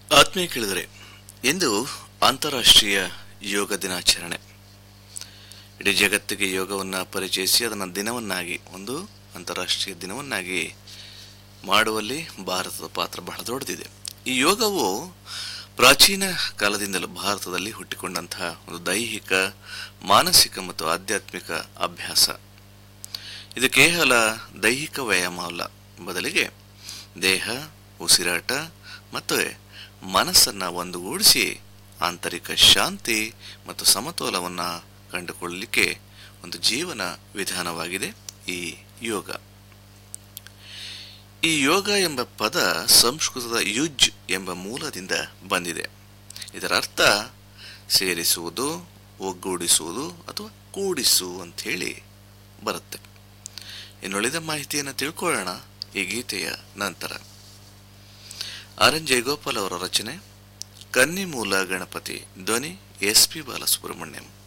ಆತ್ಮೀಯ ಕೇಳಿದರೆ ಇಂದು ಅಂತಾರಾಷ್ಟ್ರೀಯ ಯೋಗ ದಿನಾಚರಣೆ ಇಡೀ ಜಗತ್ತಿಗೆ ಯೋಗವನ್ನು ಪರಿಚಯಿಸಿ ಅದನ್ನು ದಿನವನ್ನಾಗಿ ಒಂದು ಅಂತಾರಾಷ್ಟ್ರೀಯ ದಿನವನ್ನಾಗಿ ಮಾಡುವಲ್ಲಿ ಭಾರತದ ಪಾತ್ರ ಬಹಳ ದೊಡ್ಡದಿದೆ ಈ ಯೋಗವು ಪ್ರಾಚೀನ ಕಾಲದಿಂದಲೂ ಭಾರತದಲ್ಲಿ ಹುಟ್ಟಿಕೊಂಡಂತಹ ಒಂದು ದೈಹಿಕ ಮಾನಸಿಕ ಮತ್ತು ಆಧ್ಯಾತ್ಮಿಕ ಅಭ್ಯಾಸ ಇದು ಕೇವಲ ದೈಹಿಕ ವ್ಯಾಯಾಮ ಅಲ್ಲ ಬದಲಿಗೆ ದೇಹ ಉಸಿರಾಟ ಮತ್ತು ಮನಸ್ಸನ್ನು ಒಂದುಗೂಡಿಸಿ ಆಂತರಿಕ ಶಾಂತಿ ಮತ್ತು ಸಮತೋಲವನ್ನು ಕಂಡುಕೊಳ್ಳಲಿಕ್ಕೆ ಒಂದು ಜೀವನ ವಿಧಾನವಾಗಿದೆ ಈ ಯೋಗ ಈ ಯೋಗ ಎಂಬ ಪದ ಸಂಸ್ಕೃತದ ಯುಜ್ ಎಂಬ ಮೂಲದಿಂದ ಬಂದಿದೆ ಇದರ ಅರ್ಥ ಸೇರಿಸುವುದು ಒಗ್ಗೂಡಿಸುವುದು ಅಥವಾ ಕೂಡಿಸು ಅಂಥೇಳಿ ಬರುತ್ತೆ ಇನ್ನುಳಿದ ಮಾಹಿತಿಯನ್ನು ತಿಳ್ಕೊಳ್ಳೋಣ ಈ ಗೀತೆಯ ನಂತರ ಆರ್ ಎನ್ ಜಯಗೋಪಾಲ್ ಅವರ ರಚನೆ ಕನ್ನಿಮೂಲ ಗಣಪತಿ ಧ್ವನಿ ಎಸ್ ಪಿ ಬಾಲಸುಬ್ರಹ್ಮಣ್ಯಂ